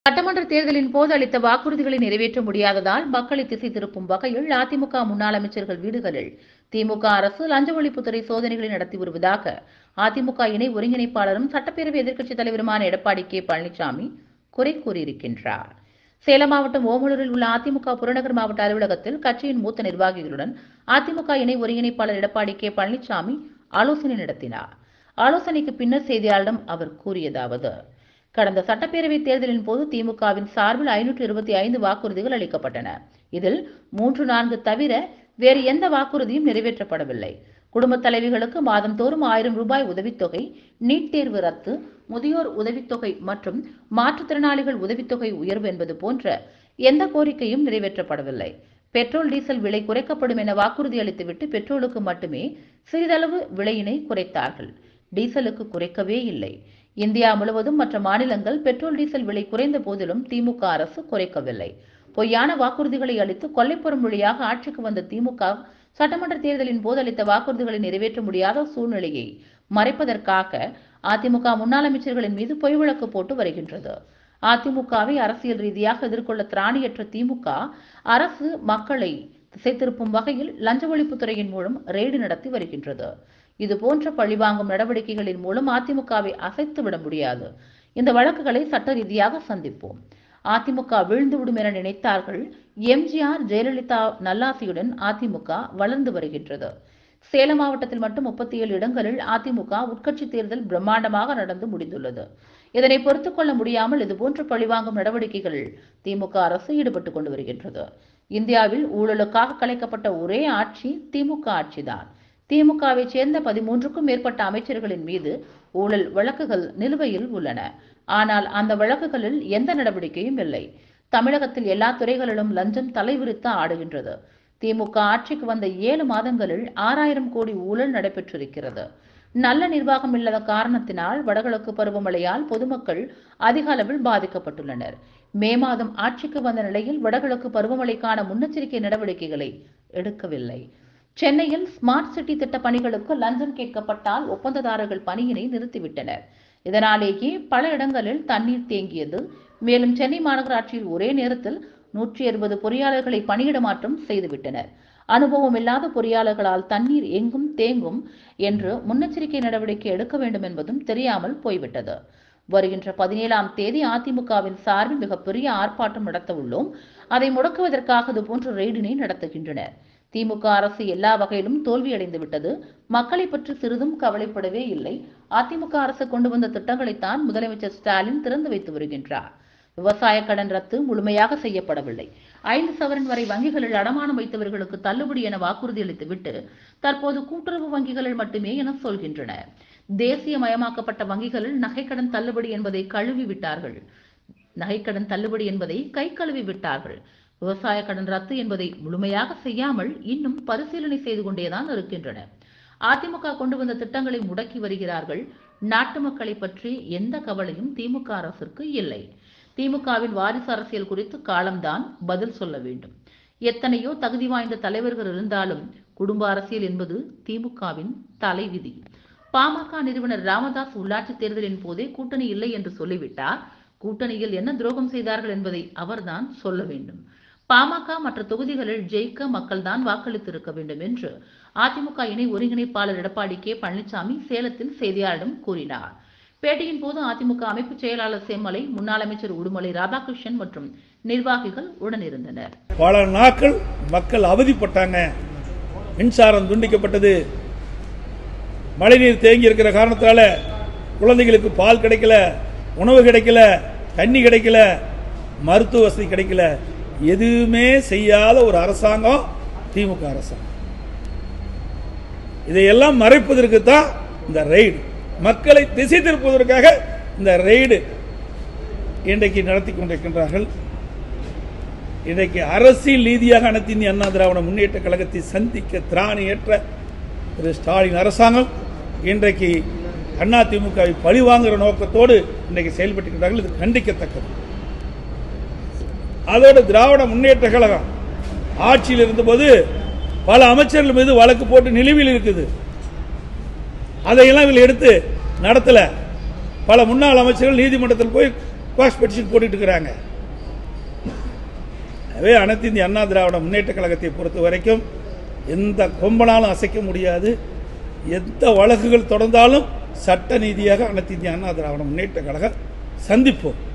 சட்டமன்ற தேர்தலின் போது அளித்த வாக்குறுதிகளை நிறைவேற்ற முடியாததால் மக்களை திசை திருப்பும் வகையில் அதிமுக முன்னாள் அமைச்சர்கள் வீடுகளில் திமுக அரசு லஞ்ச ஒழிப்புத்துறை சோதனைகளை நடத்தி வருவதாக அதிமுக இணை ஒருங்கிணைப்பாளரும் சட்டப்பேரவை எதிர்க்கட்சித் தலைவருமான எடப்பாடி கே பழனிசாமி குறை கூறியிருக்கின்றார் சேலம் மாவட்டம் ஓமலூரில் உள்ள அதிமுக புறநகர் மாவட்ட அலுவலகத்தில் கட்சியின் மூத்த நிர்வாகிகளுடன் அதிமுக இணை ஒருங்கிணைப்பாளர் எடப்பாடி கே பழனிசாமி ஆலோசனை நடத்தினார் ஆலோசனைக்கு பின்னர் செய்தியாளரிடம் அவர் கூறியதாவது கடந்த சட்டப்பேரவை தேர்தலின் போது திமுகவின் சார்பில் ஐநூற்று இருபத்தி ஐந்து வாக்குறுதிகள் அளிக்கப்பட்டன இதில் மூன்று நான்கு தவிர வேறு எந்த வாக்குறுதியும் நிறைவேற்றப்படவில்லை குடும்பத் தலைவிகளுக்கு மாதந்தோறும் ஆயிரம் ரூபாய் உதவித்தொகை நீட் தேர்வு ரத்து முதியோர் உதவித்தொகை மற்றும் மாற்றுத்திறனாளிகள் உதவித்தொகை உயர்வு என்பது போன்ற எந்த கோரிக்கையும் நிறைவேற்றப்படவில்லை பெட்ரோல் டீசல் விலை குறைக்கப்படும் என வாக்குறுதி அளித்துவிட்டு பெட்ரோலுக்கு மட்டுமே சிறிதளவு விலையினை குறைத்தார்கள் டீசலுக்கு குறைக்கவே இல்லை இந்தியா முழுவதும் மற்ற மாநிலங்கள் பெட்ரோல் டீசல் விலை குறைந்த போதிலும் திமுக அரசு குறைக்கவில்லை பொய்யான வாக்குறுதிகளை அளித்து கொல்லைப்புறம் வழியாக ஆட்சிக்கு வந்த திமுக சட்டமன்ற தேர்தலின் போது அளித்த வாக்குறுதிகளை நிறைவேற்ற முடியாத சூழ்நிலையை மறைப்பதற்காக அதிமுக முன்னாள் அமைச்சர்களின் மீது பொய் வழக்கு போட்டு வருகின்றது அதிமுகவை அரசியல் ரீதியாக எதிர்கொள்ள திராணியற்ற திமுக அரசு மக்களை திசை திருப்பும் வகையில் லஞ்ச ஒழிப்புத்துறையின் மூலம் ரெய்டு நடத்தி வருகின்றது இது போன்ற பழிவாங்கும் நடவடிக்கைகளின் மூலம் அதிமுகவை அசைத்து விட முடியாது இந்த வழக்குகளை சட்ட ரீதியாக சந்திப்போம் அதிமுக வீழ்ந்துவிடும் என நினைத்தார்கள் எம்ஜிஆர் ஜெயலலிதா நல்லாசியுடன் அதிமுக வளர்ந்து வருகின்றது சேலம் மாவட்டத்தில் மட்டும் முப்பத்தி ஏழு இடங்களில் அதிமுக உட்கட்சி தேர்தல் பிரம்மாண்டமாக நடந்து முடிந்துள்ளது இதனை பொறுத்துக் கொள்ள முடியாமல் இதுபோன்ற பழிவாங்கும் நடவடிக்கைகளில் திமுக அரசு ஈடுபட்டுக் கொண்டு வருகின்றது இந்தியாவில் ஊழலுக்காக கலைக்கப்பட்ட ஒரே ஆட்சி திமுக ஆட்சிதான் திமுகவை சேர்ந்த பதிமூன்றுக்கும் மேற்பட்ட அமைச்சர்களின் மீது ஊழல் வழக்குகள் நிலுவையில் உள்ளன ஆனால் அந்த வழக்குகளில் எந்த நடவடிக்கையும் இல்லை தமிழகத்தில் எல்லா துறைகளிலும் லஞ்சம் தலைவிரித்து ஆடுகின்றது திமுக ஆட்சிக்கு வந்த ஏழு மாதங்களில் ஆறாயிரம் கோடி ஊழல் நடைபெற்றிருக்கிறது நல்ல நிர்வாகம் இல்லாத காரணத்தினால் வடகிழக்கு பருவமழையால் பொதுமக்கள் அதிக அளவில் பாதிக்கப்பட்டுள்ளனர் மே மாதம் ஆட்சிக்கு வந்த நிலையில் வடகிழக்கு பருவமழைக்கான முன்னெச்சரிக்கை நடவடிக்கைகளை எடுக்கவில்லை சென்னையில் ஸ்மார்ட் சிட்டி திட்ட பணிகளுக்கு லஞ்சம் கேட்கப்பட்டால் ஒப்பந்ததாரர்கள் பணியினை நிறுத்திவிட்டனர் இதனாலேயே பல இடங்களில் தண்ணீர் தேங்கியது மேலும் சென்னை மாநகராட்சியில் ஒரே நேரத்தில் நூற்றி அறுபது பொறியாளர்களை பணியிட மாற்றம் செய்துவிட்டனர் அனுபவம் இல்லாத பொறியாளர்களால் தண்ணீர் எங்கும் தேங்கும் என்று முன்னெச்சரிக்கை நடவடிக்கை எடுக்க வேண்டும் என்பதும் தெரியாமல் போய்விட்டது வருகின்ற பதினேழாம் தேதி அதிமுகவின் சார்பில் மிகப்பெரிய ஆர்ப்பாட்டம் நடத்த உள்ளோம் அதை முடக்குவதற்காக இதுபோன்ற ரெய்டினை நடத்துகின்றனர் திமுக அரசு எல்லா வகையிலும் தோல்வியடைந்து விட்டது மக்களை பற்றி சிறிதும் கவலைப்படவே இல்லை அதிமுக அரசு கொண்டு வந்த திட்டங்களைத்தான் முதலமைச்சர் ஸ்டாலின் திறந்து வைத்து வருகின்றார் விவசாய கடன் ரத்து முழுமையாக செய்யப்படவில்லை ஐந்து சவரன் வரை வங்கிகளில் அடமானம் வைத்தவர்களுக்கு தள்ளுபடி என வாக்குறுதி அளித்துவிட்டு தற்போது கூட்டுறவு வங்கிகளில் மட்டுமே என சொல்கின்றனர் தேசியமயமாக்கப்பட்ட வங்கிகளில் நகைக்கடன் தள்ளுபடி என்பதை கழுவி விட்டார்கள் நகைக்கடன் தள்ளுபடி என்பதை கை கழுவி விட்டார்கள் விவசாய கடன் ரத்து என்பதை முழுமையாக செய்யாமல் இன்னும் பரிசீலனை செய்து கொண்டேதான் இருக்கின்றனர் அதிமுக கொண்டு வந்த திட்டங்களை முடக்கி வருகிறார்கள் நாட்டு மக்களை பற்றி எந்த கவலையும் திமுக அரசிற்கு இல்லை திமுகவின் வாரிசு அரசியல் குறித்து காலம்தான் பதில் சொல்ல வேண்டும் எத்தனையோ தகுதி வாய்ந்த தலைவர்கள் இருந்தாலும் குடும்ப அரசியல் என்பது திமுகவின் தலைவிதி பாமக நிறுவனர் ராமதாஸ் உள்ளாட்சி தேர்தலின் போதே கூட்டணி இல்லை என்று சொல்லிவிட்டார் கூட்டணியில் என்ன துரோகம் செய்தார்கள் என்பதை அவர்தான் சொல்ல வேண்டும் பாமக மற்ற தொகுதிகளில் ஜெயிக்க மக்கள்தான் வாக்களித்திருக்க வேண்டும் என்று அதிமுக இணை ஒருங்கிணைப்பாளர் எடப்பாடி கே பழனிசாமி சேலத்தில் செய்தியாளரிடம் கூறினார் பேட்டியின் போது அதிமுக அமைப்பு செயலாளர் செம்மலை முன்னாள் அமைச்சர் உடுமலை ராதாகிருஷ்ணன் மற்றும் நிர்வாகிகள் உடனிருந்தனர் பல நாட்கள் மக்கள் அவதிப்பட்டாங்க மின்சாரம் துண்டிக்கப்பட்டது மழைநீர் தேங்கி இருக்கிற காரணத்தால குழந்தைகளுக்கு பால் கிடைக்கல உணவு கிடைக்கல தண்ணி கிடைக்கல மருத்துவ வசதி கிடைக்கல எதுவுமே செய்யாத ஒரு அரசாங்கம் திமுக அரசாங்கம் இதையெல்லாம் மறைப்பதற்கு தான் இந்த ரெய்டு மக்களை திசை திருப்புவதற்காக இந்த ரெய்டு இன்றைக்கு நடத்தி கொண்டிருக்கின்றார்கள் இன்றைக்கு அரசியல் ரீதியாக அனைத்து இந்திய அண்ணா திராவிட முன்னேற்ற கழகத்தை சந்திக்க திராணியற்ற திரு ஸ்டாலின் அரசாங்கம் இன்றைக்கு அண்ணா திமுகவை பழிவாங்குகிற நோக்கத்தோடு இன்றைக்கு செயல்பட்டுகிறார்கள் இது கண்டிக்கத்தக்கது அதோடு திராவிட முன்னேற்ற கழகம் ஆட்சியில் இருந்தபோது பல அமைச்சர்கள் மீது வழக்கு போட்டு நிலுவையில் இருக்குது அதையெல்லாம் இவர்கள் எடுத்து நடத்தல பல முன்னாள் அமைச்சர்கள் நீதிமன்றத்தில் போய் குவாஷ் பெட்டிஷன் போட்டுட்டு இருக்கிறாங்க எனவே அனைத்து இந்திய அண்ணா திராவிட முன்னேற்ற கழகத்தை பொறுத்த வரைக்கும் எந்த கொம்பனாலும் அசைக்க முடியாது எந்த வழக்குகள் தொடர்ந்தாலும் சட்ட நீதியாக அனைத்து இந்திய அண்ணா திராவிட முன்னேற்ற கழகம் சந்திப்போம்